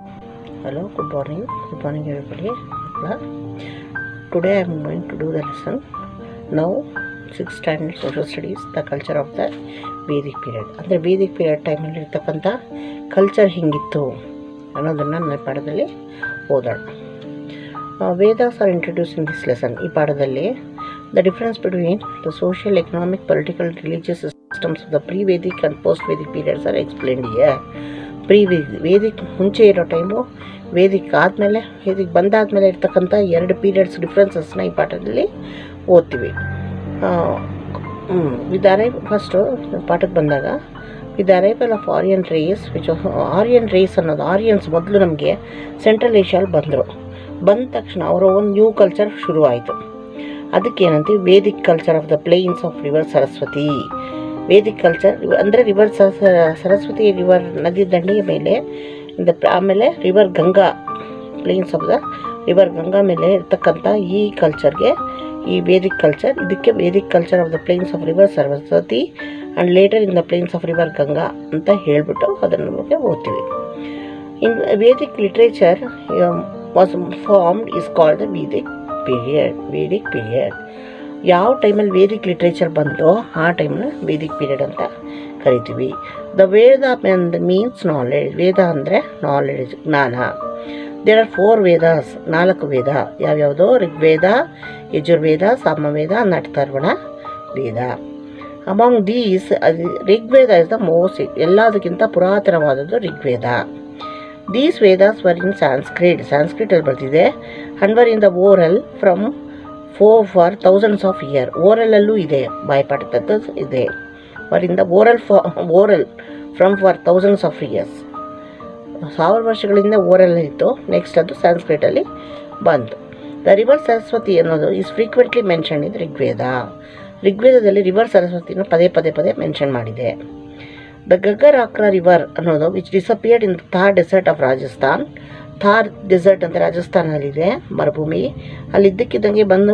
Hello, good morning. Good morning, everybody. Well, Today I am going to do the lesson. Now, sixth standard social studies, the culture of the Vedic period ಅಂದರೆ Vedic period ಟೈಮಲ್ಲಿ ಇರ್ತಕ್ಕಂಥ culture ಹೆಂಗಿತ್ತು ಅನ್ನೋದನ್ನು ನನ್ನ ಪಾಠದಲ್ಲಿ ಓದೋಣ Vedas are introduce in this lesson ಈ ಪಾಠದಲ್ಲಿ the difference between the social economic political religious systems of the pre Vedic and post Vedic periods are explained here pre Vedic Vedic ಮುಂಚೆ ಇರೋ ಟೈಮು ವೇದಿಕ್ ಆದಮೇಲೆ ವೇದಿಕ್ ಬಂದಾದಮೇಲೆ ಇರ್ತಕ್ಕಂಥ ಎರಡು periods ಡಿಫ್ರೆನ್ಸಸ್ನ ಈ ಪಾಠದಲ್ಲಿ ಓದ್ತೀವಿ ವಿತ್ ಅರೈವ್ ಫಸ್ಟು ಪಾಠಕ್ಕೆ ಬಂದಾಗ with arrival of Aryan race which Aryan race ಅನ್ನೋದು ಆರಿಯನ್ಸ್ ಮೊದಲು ನಮಗೆ ಸೆಂಟ್ರಲ್ ಏಷ್ಯಾಲ್ಲಿ ಬಂದರು ಬಂದ ತಕ್ಷಣ ಅವರ ಒಂದು ನ್ಯೂ ಕಲ್ಚರ್ ಶುರುವಾಯಿತು ಅದಕ್ಕೇನಂತೀವಿ Vedic culture of the plains of river Saraswati Vedic culture ಅಂದರೆ ರಿವರ್ ಸರಸ್ವತಿ ರಿವರ್ ನದಿ ದಂಡೆಯ ಮೇಲೆ ಇಂದ ಆಮೇಲೆ river Ganga plains of the river Ganga ಮೇಲೆ ಇರ್ತಕ್ಕಂಥ ಈ ಕಲ್ಚರ್ಗೆ ಈ ವೇದಿಕ್ ಕಲ್ಚರ್ ಇದಕ್ಕೆ Vedic culture of the plains of river Saraswati and later in the plains of river Ganga ಅಂತ ಹೇಳಿಬಿಟ್ಟು ಅದನ್ನು ನಮಗೆ ಓದ್ತೀವಿ in Vedic literature was formed is called the Vedic period Vedic period ಯಾವ ಟೈಮಲ್ಲಿ ವೇದಿಕ್ ಲಿಟ್ರೇಚರ್ ಬಂತೋ ಆ ಟೈಮ್ನ ವೇದಿಕ್ ಪೀರಿಯಡ್ ಅಂತ ಕರಿತೀವಿ the Veda means knowledge Veda ಅಂದರೆ ನಾಲೆಡ್ಜ್ ಜ್ಞಾನ ದೇರ್ ಆರ್ ಫೋರ್ ವೇದಾಸ್ ನಾಲ್ಕು ವೇದ ಯಾವ್ಯಾವುದು ಋಗ್ವೇದ ಯಜುರ್ವೇದ ಸಾಮವೇದ ನಟತರ್ವಣ Veda among these Rigveda is the most ಎಲ್ಲದಕ್ಕಿಂತ ಪುರಾತನವಾದದ್ದು Rigveda these Vedas were in Sanskrit ಸಾಂಸ್ಕ್ರಿಟಲ್ಲಿ ಬರ್ತಿದೆ and were in the oral from ಫೋ ಫಾರ್ ಥೌಸಂಡ್ಸ್ ಆಫ್ ಇಯರ್ ಓರಲಲ್ಲೂ ಇದೆ ಬಾಯ್ಪಾಠದ್ದು ಇದೆ ವರ್ ಇನ್ ದ ಓರಲ್ ಫಾ oral from for thousands of years ಸಾವಿರ ವರ್ಷಗಳಿಂದ ಓರಲ್ ಇತ್ತು ನೆಕ್ಸ್ಟ್ ಅದು ಸಂಸ್ಕೃತಲ್ಲಿ ಬಂತು ದ ರಿವರ್ ಸರಸ್ವತಿ ಅನ್ನೋದು is frequently mention in Rigveda ಋಗ್ವೇದದಲ್ಲಿ ರಿವರ್ ಸರಸ್ವತಿನ ಪದೇ ಪದೇ ಪದೇ ಮೆನ್ಷನ್ ಮಾಡಿದೆ ದ ಗಗ್ಗರ್ ಆಕ್ರಾ ರಿವರ್ ಅನ್ನೋದು which disappeared in Thar desert of Rajasthan Thar desert ಅಂತ ರಾಜಸ್ಥಾನದಲ್ಲಿದೆ ಮರುಭೂಮಿ ಅಲ್ಲಿ ಇದ್ದಕ್ಕಿದ್ದಂಗೆ ಬಂದು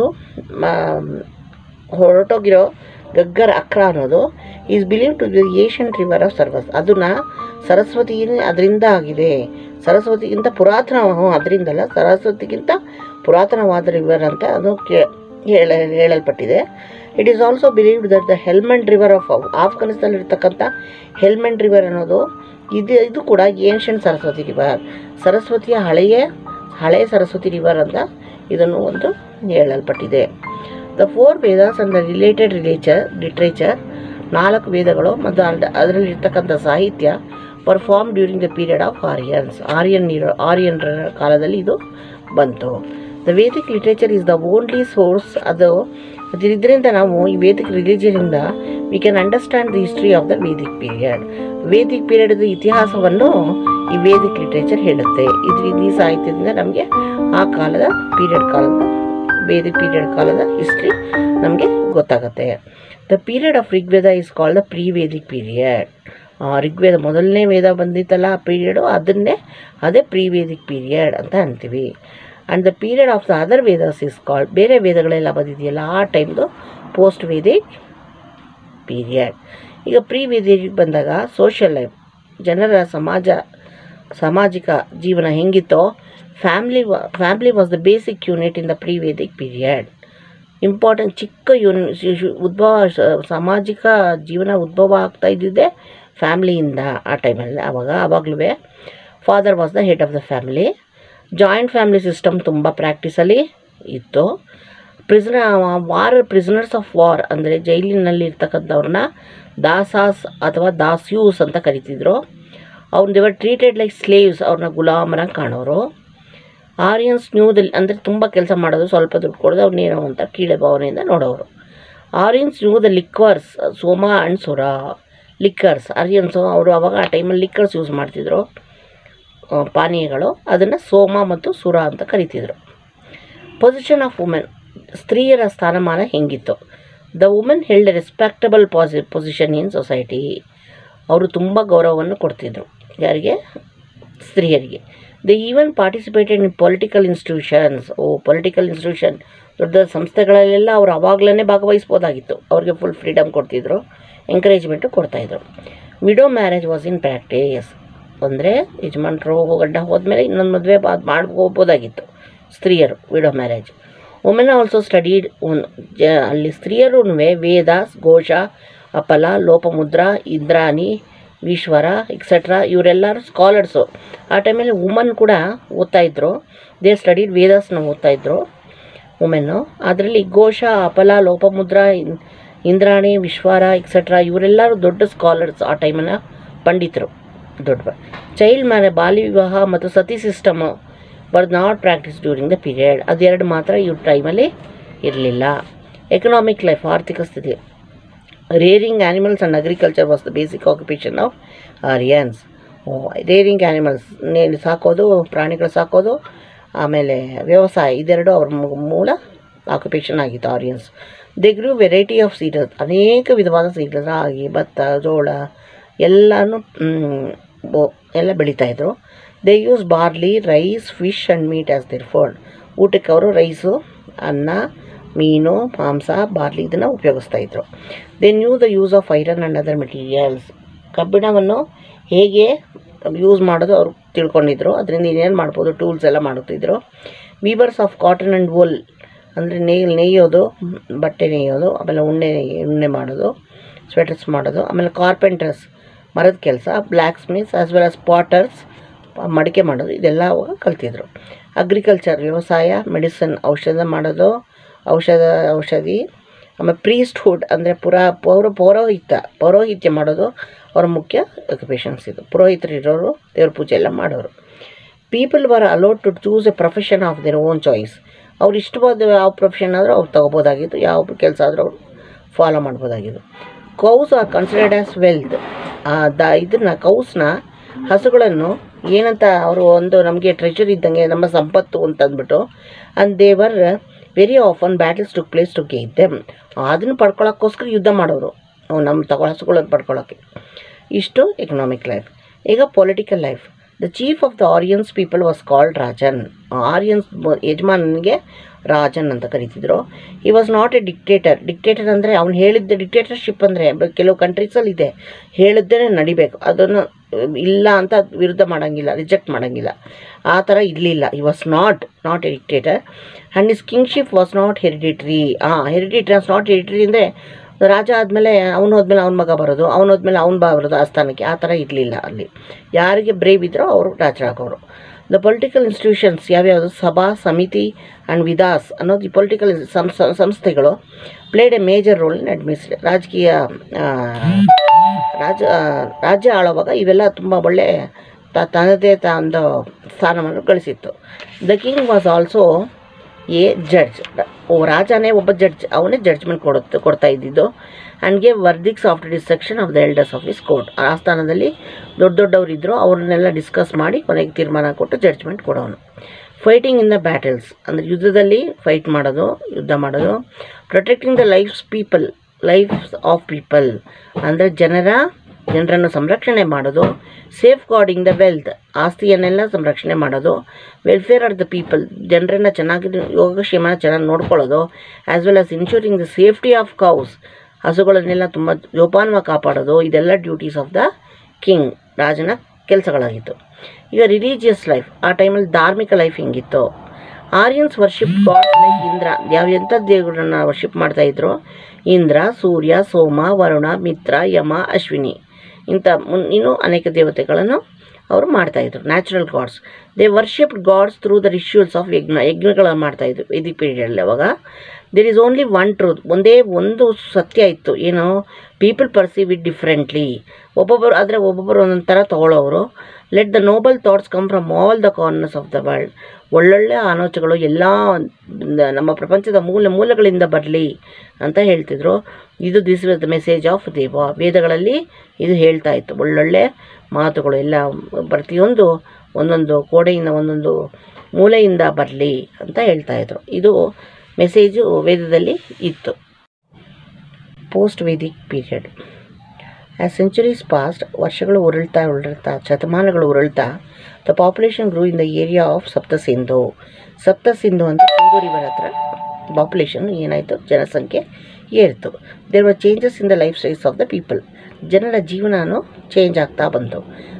ಹೊರಟೋಗಿರೋ ಗಗ್ಗರ್ ಅಕ್ರಾ ಅನ್ನೋದು is believe to the Asian river of ಸರ್ವಸ್ ಅದನ್ನು ಸರಸ್ವತಿ ಅದರಿಂದ ಆಗಿದೆ ಸರಸ್ವತಿಗಿಂತ ಪುರಾತನ ಅದರಿಂದಲ್ಲ ಸರಸ್ವತಿಗಿಂತ ಪುರಾತನವಾದ ರಿವರ್ ಅಂತ ಅದು ಕೇ ಹೇಳ ಹೇಳಲ್ಪಟ್ಟಿದೆ it is also believed that the Helmand river of ಆಫ್ಘನಿಸ್ತಾನಲ್ಲಿರ್ತಕ್ಕಂಥ ಹೆಲ್ಮೆಂಟ್ ರಿವರ್ ಅನ್ನೋದು ಇದು ಇದು ಕೂಡ ಏನ್ಷಿಯಂಟ್ ಸರಸ್ವತಿ ರಿವರ್ ಸರಸ್ವತಿಯ ಹಳೆಯ ಹಳೆಯ ಸರಸ್ವತಿ ರಿವರ್ ಅಂತ ಇದನ್ನು ಒಂದು ಹೇಳಲ್ಪಟ್ಟಿದೆ the four Vedas and the related literature literature ನಾಲ್ಕು ವೇದಗಳು ಮತ್ತು ಅದರಲ್ಲಿ ಇರ್ತಕ್ಕಂಥ ಸಾಹಿತ್ಯ perform during the period of Aryans Aryan ಇರೋ ಆರ್ಯನ್ರ ಕಾಲದಲ್ಲಿ ಇದು ಬಂತು the Vedic literature is the only source ಅದು ಇದರಿಂದ ನಾವು ಈ ವೇದಿಕ್ ರಿಲಿಜಿಯನಿಂದ we can understand the history of the Vedic period Vedic period ಇತಿಹಾಸವನ್ನು ಈ ವೇದಿಕ್ ಲಿಟ್ರೇಚರ್ ಹೇಳುತ್ತೆ ಇದರಿಂದ ಈ ಸಾಹಿತ್ಯದಿಂದ ನಮಗೆ ಆ ಕಾಲದ ಪೀರಿಯಡ್ ಕಾಲದ ವೇದಿಕ್ ಪೀರಿಯಡ್ ಕಾಲದ ಹಿಸ್ಟ್ರಿ ನಮಗೆ ಗೊತ್ತಾಗುತ್ತೆ the period of Rigveda is called the pre Vedic period Rigveda ಮೊದಲನೇ ವೇದ ಬಂದಿತ್ತಲ್ಲ ಆ ಪೀರಿಯಡು ಅದನ್ನೇ ಅದೇ ಪ್ರೀ ವೇದಿಕ್ ಪೀರಿಯಡ್ ಅಂತ ಅಂತೀವಿ and the period of the other Vedas is called ಬೇರೆ ವೇದಗಳೆಲ್ಲ ಬಂದಿದೆಯಲ್ಲ ಆ ಟೈಮ್ದು ಪೋಸ್ಟ್ ವೇದಿಕ್ ಪೀರಿಯಡ್ ಈಗ ಪ್ರೀ ವೇದಿಕ್ ಬಂದಾಗ ಸೋಷಿಯಲ್ ಲೈಫ್ ಜನರ ಸಮಾಜ ಸಾಮಾಜಿಕ ಜೀವನ ಹೆಂಗಿತ್ತೋ family family was the basic unit in the pre Vedic period important ಚಿಕ್ಕ ಯೂನ್ ಉದ್ಭವ ಸಾಮಾಜಿಕ ಜೀವನ ಉದ್ಭವ ಆಗ್ತಾ ಇದ್ದಿದ್ದೆ ಫ್ಯಾಮ್ಲಿಯಿಂದ ಆ ಟೈಮಲ್ಲಿ ಆವಾಗ ಆವಾಗಲೂ father was the head of the family joint family system ತುಂಬ ಪ್ರಾಕ್ಟೀಸಲ್ಲಿ ಇತ್ತು ಪ್ರಿಸನ ವಾರ್ ಪ್ರಿಸನರ್ಸ್ ಆಫ್ ವಾರ್ ಅಂದರೆ ಜೈಲಿನಲ್ಲಿ ಇರ್ತಕ್ಕಂಥವ್ರನ್ನ ದಾಸಾಸ್ ಅಥವಾ ದಾಸ್ಯೂಸ್ ಅಂತ ಕರಿತಿದ್ರು ಅವ್ರು ದೇವರ್ ಟ್ರೀಟೆಡ್ ಲೈಕ್ ಸ್ಲೇವ್ಸ್ ಅವ್ರನ್ನ ಗುಲಾಮರ ಕಾಣೋರು ಆರಿಯನ್ಸ್ ನ್ಯೂದಲ್ಲಿ ಅಂದರೆ ತುಂಬ ಕೆಲಸ ಮಾಡೋದು ಸ್ವಲ್ಪ ದುಡ್ಡು ಕೊಡೋದು ಅವ್ರನ್ನೇನೋ ಅಂತ ಕೀಳೆ ಭಾವನೆಯಿಂದ ನೋಡೋರು Aryans knew the liquors soma and sura liquors Aryans ಅವರು ಅವಾಗ ಆ ಟೈಮಲ್ಲಿ ಲಿಕ್ಕರ್ಸ್ ಯೂಸ್ ಮಾಡ್ತಿದ್ರು ಪಾನೀಯಗಳು ಅದನ್ನು ಸೋಮ ಮತ್ತು ಸುರ ಅಂತ ಕರಿತಿದ್ರು ಪೊಸಿಷನ್ ಆಫ್ ವುಮೆನ್ ಸ್ತ್ರೀಯರ ಸ್ಥಾನಮಾನ ಹೆಂಗಿತ್ತು ದ ವುಮೆನ್ ಹೆಲ್ಡ್ ರೆಸ್ಪೆಕ್ಟಬಲ್ ಪಾಸಿ ಪೊಸಿಷನ್ ಇನ್ ಸೊಸೈಟಿ ಅವರು ತುಂಬ ಗೌರವವನ್ನು ಕೊಡ್ತಿದ್ರು ಯಾರಿಗೆ ಸ್ತ್ರೀಯರಿಗೆ they even participated in political institutions ಓ ಪೊಲಿಟಿಕಲ್ ಇನ್ಸ್ಟಿಟ್ಯೂಷನ್ ದೊಡ್ಡ ಸಂಸ್ಥೆಗಳಲ್ಲೆಲ್ಲ ಅವ್ರು ಅವಾಗಲೇ ಭಾಗವಹಿಸ್ಬೋದಾಗಿತ್ತು ಅವ್ರಿಗೆ ಫುಲ್ ಫ್ರೀಡಮ್ ಕೊಡ್ತಿದ್ರು ಎಂಕರೇಜ್ಮೆಂಟು ಕೊಡ್ತಾಯಿದ್ರು widow marriage was in practice ಅಂದರೆ ಯಜಮಾನ್ರು ಗಡ್ಡ ಹೋದ್ಮೇಲೆ ಇನ್ನೊಂದು ಮದುವೆ ಅದು ಮಾಡ್ಕೋಬೋದಾಗಿತ್ತು ಸ್ತ್ರೀಯರು widow marriage women also studied ಒನ್ ಜ ಅಲ್ಲಿ ಸ್ತ್ರೀಯರೂ ವೇದ ಘೋಷ ಅಪಲ ಲೋಪಮುದ್ರ ಇಂದ್ರಾಣಿ ಈಶ್ವರ ಎಕ್ಸೆಟ್ರಾ ಇವರೆಲ್ಲರೂ ಸ್ಕಾಲರ್ಸು ಆ ಟೈಮಲ್ಲಿ ವುಮನ್ ಕೂಡ ಓದ್ತಾ ಇದ್ರು ದೇ ಸ್ಟಡೀಡ್ ವೇದಾಸ್ನ ಓದ್ತಾ ಇದ್ರು ವುಮೆನ್ನು ಅದರಲ್ಲಿ ಘೋಷ ಅಪಲ ಲೋಪಮುದ್ರ ಇನ್- ಇಂದ್ರಾಣಿ ವಿಶ್ವಾರ ಎಕ್ಸೆಟ್ರಾ ಇವರೆಲ್ಲರೂ ದೊಡ್ಡ ಸ್ಕಾಲರ್ಸ್ ಆ ಟೈಮನ್ನ ಪಂಡಿತರು ದೊಡ್ಡ ಚೈಲ್ಡ್ ಮ್ಯಾರೇ ಬಾಲ್ಯ ವಿವಾಹ ಮತ್ತು sati system but not practice during the period ಅದೆರಡು ಮಾತ್ರ ಇವ್ರ ಟೈಮಲ್ಲಿ ಇರಲಿಲ್ಲ ಎಕನಾಮಿಕ್ ಲೈಫ್ ಆರ್ಥಿಕ ಸ್ಥಿತಿ rearing animals and agriculture was the basic occupation of Aryans rearing animals ನೇಣು ಸಾಕೋದು ಪ್ರಾಣಿಗಳು ಸಾಕೋದು ಆಮೇಲೆ ವ್ಯವಸಾಯ ಇದೆರಡು ಅವ್ರ ಮೂ- ಮೂಲ ಆಕ್ಯುಪೇಷನ್ ಆಗಿತ್ತು Aryans they grew variety of cereals ಅನೇಕ ವಿಧವಾದ ಸೀಡಲ್ಸ್ ರಾಗಿ ಭತ್ತ ಜೋಳ ಎಲ್ಲನೂ ಮ್, ಬೊ- ಎಲ್ಲ ಬೆಳೀತಾಯಿದ್ರು they use barley rice fish and meat as their food ಊಟಕ್ಕೆ ಅವರು ರೈಸು ಅನ್ನ ಮೀನು ಮಾಂಸ ಬಾರ್ಲಿ ಇದನ್ನು ಉಪಯೋಗಿಸ್ತಾ ಇದ್ರು they knew the use of iron and other materials ಕಬ್ಬಿಣವನ್ನು ಹೇಗೆ ಯೂಸ್ ಮಾಡೋದು ಅವರು ತಿಳ್ಕೊಂಡಿದ್ರು ಅದರಿಂದ ಇನ್ನೇನು ಮಾಡ್ಬೋದು ಟೂಲ್ಸ್ ಎಲ್ಲ ಮಾಡುತ್ತಿದ್ರು weavers of cotton and wool ಅಂದರೆ ನೇಯ್ ನೇಯೋದು ಬಟ್ಟೆ ನೇಯೋದು ಆಮೇಲೆ ಉಣ್ಣೆ ಉಣ್ಣೆ ಮಾಡೋದು ಸ್ವೆಟರ್ಸ್ ಮಾಡೋದು ಆಮೇಲೆ ಕಾರ್ಪೆಂಟರ್ಸ್ ಮರದ ಕೆಲಸ blacksmiths as well as potters ಮಡಿಕೆ ಮಾಡೋದು ಇದೆಲ್ಲ ಅವಾಗ ಕಲ್ತಿದ್ರು ಅಗ್ರಿಕಲ್ಚರ್ ವ್ಯವಸಾಯ ಮೆಡಿಸಿನ್ ಔಷಧ ಮಾಡೋದು ಔಷಧ ಔಷಧಿ ಆಮೇಲೆ ಪ್ರೀಸ್ಟ್ಹುಡ್ ಅಂದರೆ ಪುರಾ ಪೌರ ಪೌರೋಹಿತ್ಯ ಪೌರೋಹಿತ್ಯ ಮಾಡೋದು ಅವ್ರ ಮುಖ್ಯ ಆಕ್ಯುಪೇಷನ್ಸ್ ಇದು ಪುರೋಹಿತರು ಇರೋರು ದೇವ್ರ ಪೂಜೆ ಎಲ್ಲ ಮಾಡೋರು people were allowed to choose a profession of their own choice ಅವ್ರು ಇಷ್ಟವಾದ ಯಾವ ಪ್ರೊಫೆಷನ್ ಆದರೂ ಅವ್ರು ತೊಗೋಬೋದಾಗಿತ್ತು ಯಾವ ಕೆಲಸ ಆದರೂ ಅವ್ರು ಫಾಲೋ ಮಾಡ್ಬೋದಾಗಿತ್ತು cows are considered as wealth the ಇದನ್ನು ಕೌಸ್ನ ಹಸುಗಳನ್ನು ಏನಂತ ಅವರು ಒಂದು ನಮಗೆ ಟ್ರೆಷರ್ ಇದ್ದಂಗೆ ನಮ್ಮ ಸಂಪತ್ತು ಅಂತ ಅಂದ್ಬಿಟ್ಟು and they were very often battles to place to get them ಅದನ್ನು ಪಡ್ಕೊಳ್ಳೋಕ್ಕೋಸ್ಕರ ಯುದ್ಧ ಮಾಡೋರು ಅವು ನಮ್ಮ ತಗೋ ಹಸುಗಳನ್ನು ಪಡ್ಕೊಳ್ಳೋಕ್ಕೆ ಇಷ್ಟು ಎಕನಾಮಿಕ್ ಲೈಫ್ ಈಗ political life the chief of the Aryans people was called rajan Aryans ಯಜಮಾನನಿಗೆ ರಾಜನ್ ಅಂತ ಕರಿತಿದ್ರು he was not a dictator dictator ಅಂದರೆ ಅವ್ನು ಹೇಳಿದ್ದ ಡಿಕ್ಟೇಟರ್ಶಿಪ್ ಅಂದರೆ ಕೆಲವು ಕಂಟ್ರೀಸಲ್ಲಿ ಇದೆ ಹೇಳಿದ್ದೇ ನಡಿಬೇಕು ಅದನ್ನು ಇಲ್ಲ ಅಂತ ವಿರುದ್ಧ ಮಾಡೋಂಗಿಲ್ಲ ರಿಜೆಕ್ಟ್ ಮಾಡೋಂಗಿಲ್ಲ ಆ ಥರ ಇರಲಿಲ್ಲ he was not not a dictator and his kingship was not hereditary ಹಾಂ ಹೆರಿಡಿಟ್ರಿ ವಾಸ್ ನಾಟ್ ಹೆರಿಡಿಟ್ರಿ ಅಂದರೆ ರಾಜ ಆದಮೇಲೆ ಅವನು ಹೋದ್ಮೇಲೆ ಅವ್ನ ಮಗ ಬರೋದು ಅವನು ಹೋದ್ಮೇಲೆ ಅವ್ನು ಬಾ ಬರೋದು ಆಸ್ಥಾನಕ್ಕೆ ಆ ಥರ ಇರಲಿಲ್ಲ ಅಲ್ಲಿ ಯಾರಿಗೆ ಬ್ರೇವ್ ಇದ್ರೋ ಅವರು ರಾಜರಾಗೋರು ದ ಪೊಲಿಟಿಕಲ್ ಇನ್ಸ್ಟಿಟ್ಯೂಷನ್ಸ್ ಯಾವ್ಯಾವುದು ಸಭಾ ಸಮಿತಿ ಆ್ಯಂಡ್ ವಿದಾಸ್ ಅನ್ನೋದು ಈ ಪೊಲಿಟಿಕಲ್ ಸಂಸ್ ಸಂಸ್ಥೆಗಳು played a major role in administration ರಾಜಕೀಯ ಆ, ರಾಜ ಆ, ರಾಜ್ಯ ಆಳುವಾಗ ಇವೆಲ್ಲ ತುಂಬ ಒಳ್ಳೆ ತ- ತನ್ನದೇ ಒಂದು ಸ್ಥಾನವನ್ನು ಗಳಿಸಿತ್ತು the king was also a judge ಓ ರಾಜನೇ ಒಬ್ಬ ಜಡ್ಜ್ ಅವನೇ ಜಡ್ಜ್ಮೆಂಟ್ ಕೊಡುತ್ತೆ ಕೊಡ್ತಾ ಇದ್ದಿದ್ದು and gave verdicts after discussion of the elders of his court ಆ ಸ್ಥಾನದಲ್ಲಿ ದೊಡ್ಡ ದೊಡ್ಡವರು ಇದ್ದರು ಅವ್ರನ್ನೆಲ್ಲ ಡಿಸ್ಕಸ್ ಮಾಡಿ ಕೊನೆಗೆ ತೀರ್ಮಾನ ಕೊಟ್ಟು ಜಡ್ಜ್ಮೆಂಟ್ ಕೊಡೋನು ಫೈಟಿಂಗ್ ಇನ್ ದ ಬ್ಯಾಟಲ್ಸ್ ಅಂದರೆ ಯುದ್ಧದಲ್ಲಿ ಫೈಟ್ ಮಾಡೋದು ಯುದ್ಧ ಮಾಡೋದು protecting the lives people lives of people ಅಂದರೆ ಜನರ ಜನರನ್ನು ಸಂರಕ್ಷಣೆ ಮಾಡೋದು ಸೇಫ್ ಗಾರ್ಡಿಂಗ್ ದ ವೆಲ್ತ್ ಆಸ್ತಿಯನ್ನೆಲ್ಲ ಸಂರಕ್ಷಣೆ ಮಾಡೋದು ವೆಲ್ಫೇರ್ ಆಫ್ ದ ಪೀಪಲ್ ಜನರನ್ನ ಚೆನ್ನಾಗಿ ಯೋಗಕ್ಷೇಮನ ಚೆನ್ನಾಗಿ ನೋಡ್ಕೊಳ್ಳೋದು as well as insuring the safety of cows ಹಸುಗಳನ್ನೆಲ್ಲ ತುಂಬ ಜೋಪಾನವಾಗಿ ಕಾಪಾಡೋದು ಇದೆಲ್ಲ ಡ್ಯೂಟೀಸ್ ಆಫ್ ದ ಕಿಂಗ್ ರಾಜನ ಕೆಲಸಗಳಾಗಿತ್ತು ಈಗ ರಿಲೀಜಿಯಸ್ ಲೈಫ್ ಆ ಟೈಮಲ್ಲಿ ಧಾರ್ಮಿಕ ಲೈಫ್ ಹೆಂಗಿತ್ತು Aryans worship god like Indra ಯಾವ ಎಂಥ ದೇವರನ್ನ ವರ್ಷಿಪ್ ಮಾಡ್ತಾ ಇದ್ರು ಇಂದ್ರ ಸೂರ್ಯ ಸೋಮ ವರುಣ ಮಿತ್ರ ಯಮ ಅಶ್ವಿನಿ ಇಂಥ ಮುನ್ ಇನ್ನೂ ಅನೇಕ ದೇವತೆಗಳನ್ನು ಅವರು ಮಾಡ್ತಾಯಿದ್ರು natural gods they worship gods through the rituals of yajna ಯಜ್ಞಗಳನ್ನು ಮಾಡ್ತಾಯಿದ್ರು ವೇದಿಕ್ ಪೀರಿಯಡಲ್ಲಿ ಅವಾಗ there is only one truth ಒಂದೇ ಒಂದು ಸತ್ಯ ಇತ್ತು ಏನು ಪೀಪಲ್ ಪರ್ಸೀವ್ ಇಟ್ ಡಿಫ್ರೆಂಟ್ಲಿ ಒಬ್ಬೊಬ್ಬರು ಆದರೆ ಒಬ್ಬೊಬ್ಬರು ಒಂದೊಂದು ಥರ ತೊಗೊಳ್ಳೋರು let the noble thoughts come from all the corners of the world ಒಳ್ಳೊಳ್ಳೆ ಆಲೋಚನೆಗಳು ಎಲ್ಲ ನಮ್ಮ ಪ್ರಪಂಚದ ಮೂಲೆ ಮೂಲೆಗಳಿಂದ ಬರಲಿ ಅಂತ ಹೇಳ್ತಿದ್ರು ಇದು this was the message of ದೇವ ವೇದಗಳಲ್ಲಿ ಇದು ಹೇಳ್ತಾ ಇತ್ತು ಒಳ್ಳೊಳ್ಳೆ ಮಾತುಗಳು ಎಲ್ಲ ಪ್ರತಿಯೊಂದು ಒಂದೊಂದು ಕೋಡೆಯಿಂದ ಒಂದೊಂದು ಮೂಲೆಯಿಂದ ಬರಲಿ ಅಂತ ಹೇಳ್ತಾ ಇದ್ರು ಇದು ಮೆಸೇಜು ವೇದದಲ್ಲಿ ಇತ್ತು post Vedic period as centuries passed ವರ್ಷಗಳು ಉರುಳ್ತಾ ಉರುಳ್ತಾ ಶತಮಾನಗಳು ಉರುಳ್ತಾ the population grew in the area of Sapta Sindhu ಸಪ್ತ ಸಿಂಧು ಅಂತ ಸಿಂಧು ರಿವರ್ ಹತ್ರ ಪಾಪ್ಯುಲೇಷನ್ ಏನಾಯಿತು ಜನಸಂಖ್ಯೆ ಏರಿತು there were changes in the lifestyles of the people ಜನರ ಜೀವನನೂ ಚೇಂಜ್ ಆಗ್ತಾ ಬಂತು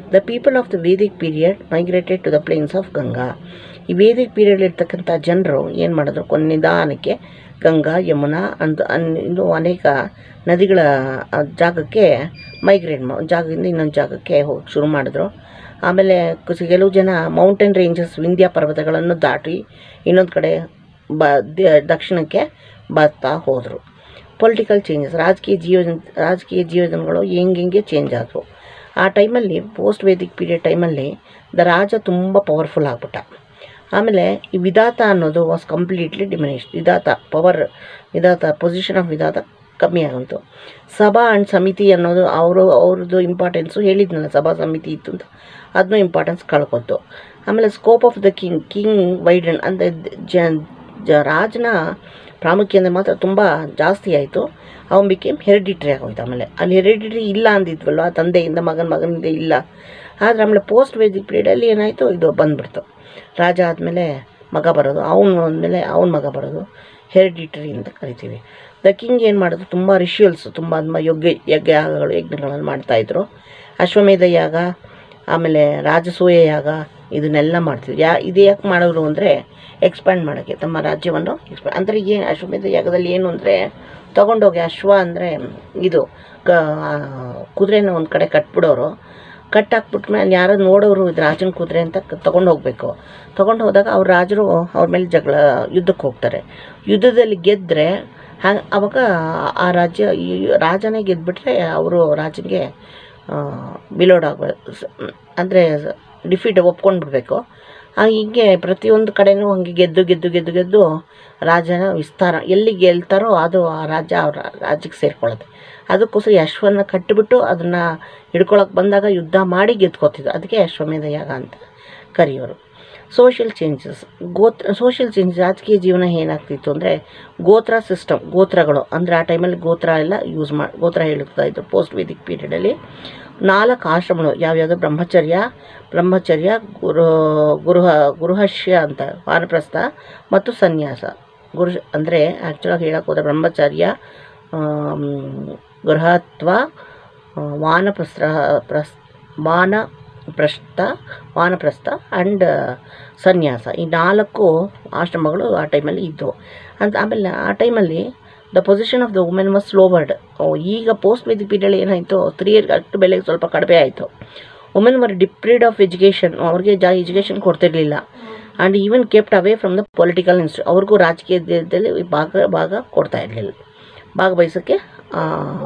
the people of the Vedic period migrated to the plains of Ganga ಈ ವೇದಿಕ್ ಪೀರಿಯಡ್ ಇರ್ತಕ್ಕಂಥ ಜನರು ಏನು ಮಾಡಿದ್ರು ಕೊನೆ ನಿಧಾನಕ್ಕೆ ಗಂಗಾ ಯಮುನಾ ಅಂತ ಅನ್ ಇನ್ನು ಅನೇಕ ನದಿಗಳ ಆ, ಜಾಗಕ್ಕೆ ಮೈಗ್ರೇಟ್ ಮಾ ಜಾಗದಿಂದ ಇನ್ನೊಂದು ಜಾಗಕ್ಕೆ ಹೋಗಿ ಶುರು ಮಾಡಿದ್ರು ಆಮೇಲೆ ಕುಸ್- ಕೆಲವು ಜನ ಮೌಂಟೇನ್ ರೇಂಜಸ್ ವಿಂಧ್ಯ ಪರ್ವತಗಳನ್ನು ದಾಟಿ ಇನ್ನೊಂದು ಕಡೆ ಬ ದ- ದಕ್ಷಿಣಕ್ಕೆ ಬರ್ತಾ ಹೋದರು ಪೊಲಿಟಿಕಲ್ ಚೇಂಜಸ್ ರಾಜಕೀಯ ಜೀವ ರಾಜಕೀಯ ಜೀವನಗಳು ಹೆಂಗೆ ಹೆಂಗೆ ಚೇಂಜ್ ಆದವು ಆ ಟೈಮಲ್ಲಿ ಪೋಸ್ಟ್ ವೇದಿಕ್ ಪೀರಿಯಡ್ ಟೈಮಲ್ಲಿ ದ ರಾಜ ತುಂಬ ಪವರ್ಫುಲ್ ಆಗ್ಬಿಟ್ಟ ಆಮೇಲೆ ಈ ವಿಧಾತ ಅನ್ನೋದು was completely diminished vidatha power vidatha position of vidatha ಕಮ್ಮಿ ಆಗೋಯ್ತು ಸಭಾ ಆ್ಯಂಡ್ ಸಮಿತಿ ಅನ್ನೋದು ಅವರು ಅವ್ರದ್ದು ಇಂಪಾರ್ಟೆನ್ಸು ಹೇಳಿದ್ನಲ್ಲ ಸಭಾ ಸಮಿತಿ ಇತ್ತು ಅಂತ ಅದನ್ನೂ ಇಂಪಾರ್ಟೆನ್ಸ್ ಕಳ್ಕೊತು ಆಮೇಲೆ scope of the king king widen ಅಂದರೆ ಜ ಜ ರಾಜನ ಪ್ರಾಮುಖ್ಯತೆ ಮಾತ್ರ ತುಂಬ ಜಾಸ್ತಿ ಆಯಿತು ಅವನು ಬಿಕೇಮ್ ಹೆರಿಡಿಟ್ರಿ ಆಗೋಯ್ತು ಆಮೇಲೆ ಅಲ್ಲಿ ಹೆರಿಡಿಟ್ರಿ ಇಲ್ಲ ಅಂದಿದ್ವಲ್ವ ತಂದೆಯಿಂದ ಮಗನ ಮಗನಿಂದ ಇಲ್ಲ ಆದರೆ ಆಮೇಲೆ ಪೋಸ್ಟ್ ವೇದಿಕ್ ಪೀರಿಯಡಲ್ಲಿ ಏನಾಯಿತು ಇದು ಬಂದ್ಬಿಡ್ತು ರಾಜ ಆದಮೇಲೆ ಮಗ ಬರೋದು ಅವನು ಅಂದಮೇಲೆ ಅವನ ಮಗ ಬರೋದು ಹೆರಿಡಿಟರಿ ಅಂತ ಕರಿತೀವಿ ದ ಕಿಂಗ್ ಏನು ಮಾಡೋದು ತುಂಬ ರಿಚುವಲ್ಸ್ ತುಂಬ ತುಂಬ ಯಜ್ಞ ಯಜ್ಞಗಳು ಯಜ್ಞಗಳನ್ನು ಮಾಡ್ತಾಯಿದ್ರು ಅಶ್ವಮೇಧ ಯಾಗ ಆಮೇಲೆ ರಾಜಸೂಯ ಯಾಗ ಇದನ್ನೆಲ್ಲ ಮಾಡ್ತಿದ್ರು ಯಾ ಇದು ಯಾಕೆ ಮಾಡಿದ್ರು ಅಂದರೆ ಎಕ್ಸ್ಪ್ಯಾಂಡ್ ಮಾಡೋಕ್ಕೆ ತಮ್ಮ ರಾಜ್ಯವನ್ನು ಎಕ್ಸ್ಪ್ಯಾಂಡ್ ಅಂದರೆ ಏನು ಅಶ್ವಮೇಧ ಯಾಗದಲ್ಲಿ ಏನು ಅಂದರೆ ತೊಗೊಂಡೋಗಿ ಅಶ್ವ ಅಂದರೆ ಇದು ಕ ಕುದುರೆನ ಒಂದು ಕಡೆ ಕಟ್ಬಿಡೋರು ಕಟ್ ಹಾಕ್ಬಿಟ್ಮೇಲೆ ಯಾರೋ ನೋಡೋರು ಇದು ರಾಜನ ಕುದುರೆ ಅಂತ ತೊಗೊಂಡು ಹೋಗಬೇಕು ತೊಗೊಂಡು ಹೋದಾಗ ಅವ್ರ ರಾಜರು ಅವ್ರ ಮೇಲೆ ಜಗಳ ಯುದ್ಧಕ್ಕೆ ಹೋಗ್ತಾರೆ ಯುದ್ಧದಲ್ಲಿ ಗೆದ್ದರೆ ಹಾಗೆ ಅವಾಗ ಆ ರಾಜ್ಯ ಈ ರಾಜನೇ ಗೆದ್ಬಿಟ್ರೆ ಅವರು ರಾಜನಿಗೆ ಬಿಲೋಡ್ ಆಗಬೇಕು ಅಂದರೆ ಡಿಫೀಟ್ ಒಪ್ಕೊಂಡು ಬಿಡಬೇಕು ಹೀಗೆ ಪ್ರತಿಯೊಂದು ಕಡೆನೂ ಹಂಗೆ ಗೆದ್ದು ಗೆದ್ದು ಗೆದ್ದು ಗೆದ್ದು ರಾಜನ ವಿಸ್ತಾರ ಎಲ್ಲಿ ಗೆಲ್ತಾರೋ ಅದು ಆ ರಾಜ್ಯ ಅವ್ರ ರಾಜ್ಯಕ್ಕೆ ಸೇರ್ಕೊಳ್ಳುತ್ತೆ ಅದಕ್ಕೋಸ್ಕರ ಈ ಅಶ್ವನ ಕಟ್ಟಿಬಿಟ್ಟು ಅದನ್ನು ಹಿಡ್ಕೊಳಕ್ಕೆ ಬಂದಾಗ ಯುದ್ಧ ಮಾಡಿ ಗೆದ್ಕೋತಿದ್ರು ಅದಕ್ಕೆ ಅಶ್ವಮೇಧ ಯಾಗ ಅಂತ ಕರೆಯೋರು social changes gotra social change ರಾಜಕೀಯ ಜೀವನ ಏನಾಗ್ತಿತ್ತು ಅಂದರೆ ಗೋತ್ರ ಸಿಸ್ಟಮ್ ಗೋತ್ರಗಳು ಅಂದರೆ ಆ ಟೈಮಲ್ಲಿ ಗೋತ್ರ ಎಲ್ಲ ಯೂಸ್ ಮಾಡಿ ಗೋತ್ರ ಹೇಳುತ್ತಾ ಇದ್ರು ಪೋಸ್ಟ್ ವೇದಿಕ್ ಪೀರಿಯಡಲ್ಲಿ ನಾಲ್ಕು ಆಶ್ರಮಗಳು ಯಾವ್ಯಾವುದು ಬ್ರಹ್ಮಚರ್ಯ ಬ್ರಹ್ಮಚರ್ಯ ಗುರು ಗುರುಹ ಗುರುಹಶ್ಯ ಅಂತ ವಾನಪ್ರಸ್ಥ ಮತ್ತು ಸನ್ಯಾಸ ಗುರು ಅಂದರೆ ಆ್ಯಕ್ಚುಲಾಗಿ ಹೇಳಕ್ಕೆ ಹೋದರೆ ಬ್ರಹ್ಮಚರ್ಯ ಆಮ್, ಗೃಹತ್ವ ಆ, ವಾನಪ್ರಸ್ಥ ಪ್ರಸ್ ವಾನಪ್ರಸ್ಥ ವಾನಪ್ರಸ್ಥ ಆ್ಯಂಡ್ ಸನ್ಯಾಸ ಈ ನಾಲ್ಕು ಆಶ್ರಮಗಳು ಆ ಟೈಮಲ್ಲಿ ಇದ್ದವು ಅಂತ ಆಮೇಲೆ ಆ ಟೈಮಲ್ಲಿ the position of the women was lowered ಈಗ ಪೋಸ್ಟ್ ವೇದಿಕ್ ಪೀರಿಯಡ್ ಏನಾಯಿತು ಸ್ತ್ರೀಯರಿಗೆ ಅಷ್ಟು ಬೆಲೆಗೆ ಸ್ವಲ್ಪ ಕಡಿಮೆ ಆಯಿತು women were deprived of education ಅವ್ರಿಗೆ ಜಾ ಎಜುಕೇಷನ್ ಕೊಡ್ತಿರ್ಲಿಲ್ಲ and even kept away from the political institutions ಅವ್ರಿಗೂ ರಾಜಕೀಯದಲ್ಲಿ ಭಾಗ ಭಾಗ ಕೊಡ್ತಾ ಇರಲಿಲ್ಲ ಭಾಗವಹಿಸೋಕ್ಕೆ ಆ,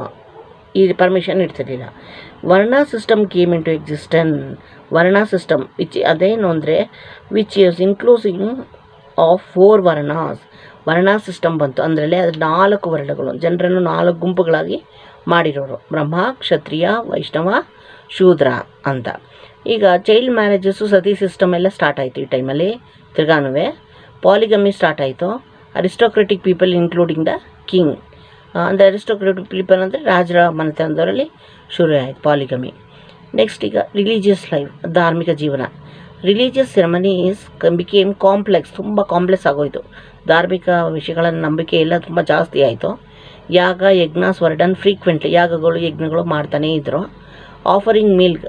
ಈ ಪರ್ಮಿಷನ್ ಇರ್ತಿರ್ಲಿಲ್ಲ varna system came into existence varna system which ಅದೇನು ಅಂದರೆ which is including of four varnas varna system ಬಂತು ಅದರಲ್ಲಿ ಅದು ನಾಲ್ಕು ವರ್ಣಗಳು ಜನರನ್ನು ನಾಲ್ಕು ಗುಂಪುಗಳಾಗಿ ಮಾಡಿರೋರು ಬ್ರಹ್ಮ ಕ್ಷತ್ರಿಯ ವೈಷ್ಣವ ಶೂದ್ರ ಅಂತ ಈಗ ಚೈಲ್ಡ್ ಮ್ಯಾರೇಜಸ್ಸು ಸತಿ ಸಿಸ್ಟಮ್ ಎಲ್ಲ ಸ್ಟಾರ್ಟ್ ಆಯಿತು ಈ ಟೈಮಲ್ಲಿ ತಿರ್ಗಾನುವೆ ಪಾಲಿಗಮಿ ಸ್ಟಾರ್ಟ್ ಆಯಿತು aristocratic people including the king ಅಂದರೆ ಅರಿಸ್ಟೋಕ್ರೆಟಿಕ್ ಪೀಪಲ್ ಅಂದರೆ ರಾಜರ ಮನೆತನದವರಲ್ಲಿ ಶುರು ಆಯಿತು ಪಾಲಿಗಮಿ ನೆಕ್ಸ್ಟ್ ಈಗ ರಿಲಿಜಿಯಸ್ ಲೈಫ್ ಧಾರ್ಮಿಕ ಜೀವನ ರಿಲಿಜಿಯಸ್ ಸೆರೆಮನೀಸ್ ಬಿಕೇಮ್ ಕಾಂಪ್ಲೆಕ್ಸ್ ತುಂಬ ಕಾಂಪ್ಲೆಕ್ಸ್ ಆಗೋಯಿತು ಧಾರ್ಮಿಕ ವಿಷಯಗಳ ನಂಬಿಕೆ ಎಲ್ಲ ತುಂಬ ಜಾಸ್ತಿ ಆಯಿತು ಯಾಗ ಯಜ್ಞ ಸ್ವರ್ಡನ್ ಫ್ರೀಕ್ವೆಂಟ್ಲಿ ಯಾಗಗಳು ಯಜ್ಞಗಳು ಮಾಡ್ತಾನೇ ಇದ್ದರು offering milk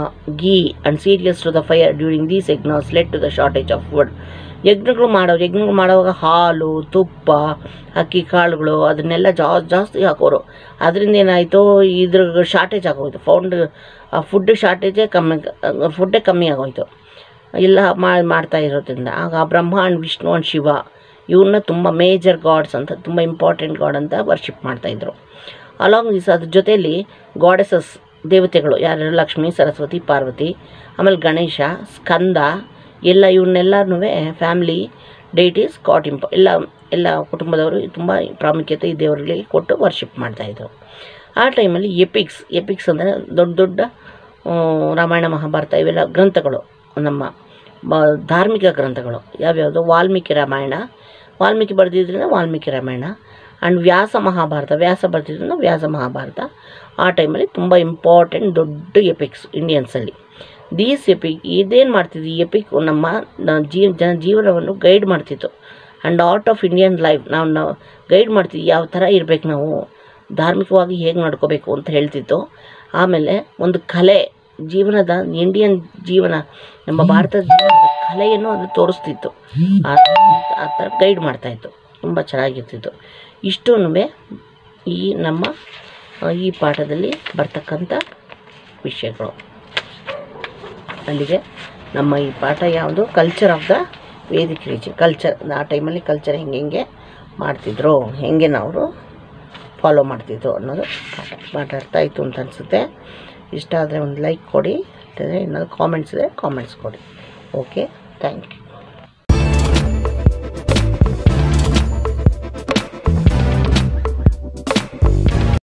ghee and cereals to the fire during these yajnas led to the shortage of food ಯಜ್ಞಗಳು ಮಾಡೋರು ಯಜ್ಞಗಳು ಮಾಡುವಾಗ ಹಾಲು ತುಪ್ಪ ಅಕ್ಕಿ ಕಾಳುಗಳು ಅದನ್ನೆಲ್ಲ ಜಾಸ್ತಿ ಜಾಸ್ತಿ ಹಾಕೋರು ಅದರಿಂದ ಏನಾಯಿತು ಇದ್ರ ಶಾರ್ಟೇಜ್ ಆಗೋಯ್ತು ಫೌಂಡ್ ಫುಡ್ ಶಾರ್ಟೇಜೇ ಕಮ್ಮಿ ಫುಡ್ಡೇ ಕಮ್ಮಿ ಆಗೋಯ್ತು ಎಲ್ಲ ಮಾ- ಮಾಡ್ತಾ ಇರೋದ್ರಿಂದ ಆಗ ಬ್ರಹ್ಮ ಆ್ಯಂಡ್ ವಿಷ್ಣು ಆ್ಯಂಡ್ ಶಿವ ಇವ್ರನ್ನ ತುಂಬ ಮೇಜರ್ ಗಾಡ್ಸ್ ಅಂತ ತುಂಬ ಇಂಪಾರ್ಟೆಂಟ್ ಗಾಡ್ ಅಂತ ವರ್ಷಿಪ್ ಮಾಡ್ತಾಯಿದ್ರು ಅಲಾಂಗ್ ದಿಸ್ ಅದ್ರ ಜೊತೆಯಲ್ಲಿ ಗಾಡೆಸಸ್ ದೇವತೆಗಳು ಯಾರು ಲಕ್ಷ್ಮಿ ಸರಸ್ವತಿ ಪಾರ್ವತಿ ಆಮೇಲೆ ಗಣೇಶ ಸ್ಕಂದ ಎಲ್ಲ ಇವನ್ನೆಲ್ಲನೂ ಫ್ಯಾಮ್ಲಿ ಡೇಟೀಸ್ ಕಾಟ್ ಇಂಪ ಎಲ್ಲ ಎಲ್ಲ ಕುಟುಂಬದವರು ತುಂಬ ಪ್ರಾಮುಖ್ಯತೆ ಈ ದೇವರುಗಳಿಗೆ ಕೊಟ್ಟು ವರ್ಷಿಪ್ ಮಾಡ್ತಾಯಿದ್ರು ಆ ಟೈಮಲ್ಲಿ ಎಪಿಕ್ಸ್ ಎಪಿಕ್ಸ್ ಅಂದರೆ ದೊಡ್ಡ ದೊಡ್ಡ ಆ, ರಾಮಾಯಣ ಮಹಾಭಾರತ ಇವೆಲ್ಲ ಗ್ರಂಥಗಳು ನಮ್ಮ ಬ- ಧಾರ್ಮಿಕ ಗ್ರಂಥಗಳು ಯಾವ್ಯಾವುದು ವಾಲ್ಮೀಕಿ ರಾಮಾಯಣ ವಾಲ್ಮೀಕಿ ಬರೆದಿದ್ರಿಂದ ವಾಲ್ಮೀಕಿ ರಾಮಾಯಣ ಆ್ಯಂಡ್ ವ್ಯಾಸ ಮಹಾಭಾರತ ವ್ಯಾಸ ಬರೆದಿದ್ರಿಂದ ವ್ಯಾಸ ಮಹಾಭಾರತ ಆ ಟೈಮಲ್ಲಿ ತುಂಬ ಇಂಪಾರ್ಟೆಂಟ್ ದೊಡ್ಡ ಎಪಿಕ್ಸ್ ಇಂಡಿಯನ್ಸಲ್ಲಿ ದೀಸ್ ಎಪಿಕ್ ಇದೇನು ಮಾಡ್ತಿದ್ವಿ ಈ ಎಪಿಕ್ ನಮ್ಮ ನ- ಜೀವ ಜನ ಜೀವನವನ್ನು ಗೈಡ್ ಮಾಡ್ತಿತ್ತು and art of Indian life ನಾವು ನಾವು ಗೈಡ್ ಮಾಡ್ತೀವಿ ಯಾವ ಥರ ಇರಬೇಕು ನಾವು ಧಾರ್ಮಿಕವಾಗಿ ಹೇಗೆ ನಡ್ಕೋಬೇಕು ಅಂತ ಹೇಳ್ತಿತ್ತು ಆಮೇಲೆ ಒಂದು ಕಲೆ ಜೀವನದ ಇಂಡಿಯನ್ ಜೀವನ ನಮ್ಮ ಭಾರತದ ಜೀವನದ ಕಲೆಯನ್ನು ಅದು ತೋರಿಸ್ತಿತ್ತು ಆ ಆ ಥರ ಗೈಡ್ ಮಾಡ್ತಾಯಿತ್ತು ತುಂಬ ಚೆನ್ನಾಗಿರ್ತಿತ್ತು ಇಷ್ಟೂ ಈ ನಮ್ಮ ಆ, ಈ ಪಾಠದಲ್ಲಿ ಬರ್ತಕ್ಕಂಥ ವಿಷಯಗಳು ಅಲ್ಲಿಗೆ ನಮ್ಮ ಈ ಪಾಠ ಯಾವುದು culture of the Vedic region culture ಆ ಟೈಮಲ್ಲಿ ಕಲ್ಚರ್ ಹೆಂಗೆ ಹೆಂಗೆ ಮಾಡ್ತಿದ್ರು ಹೆಂಗೆ ನಾವು ಫಾಲೋ ಮಾಡ್ತಿದ್ರು ಅನ್ನೋದು ಪಾಠ ಪಾಠ ಅರ್ಥ ಆಯಿತು ಅಂತ ಅನಿಸುತ್ತೆ ಇಷ್ಟ ಆದರೆ ಒಂದು ಲೈಕ್ ಕೊಡಿ ಏನಾದರೂ ಕಾಮೆಂಟ್ಸ್ ಇದ್ದರೆ ಕಾಮೆಂಟ್ಸ್ ಕೊಡಿ ಓಕೆ ಥ್ಯಾಂಕ್ ಯು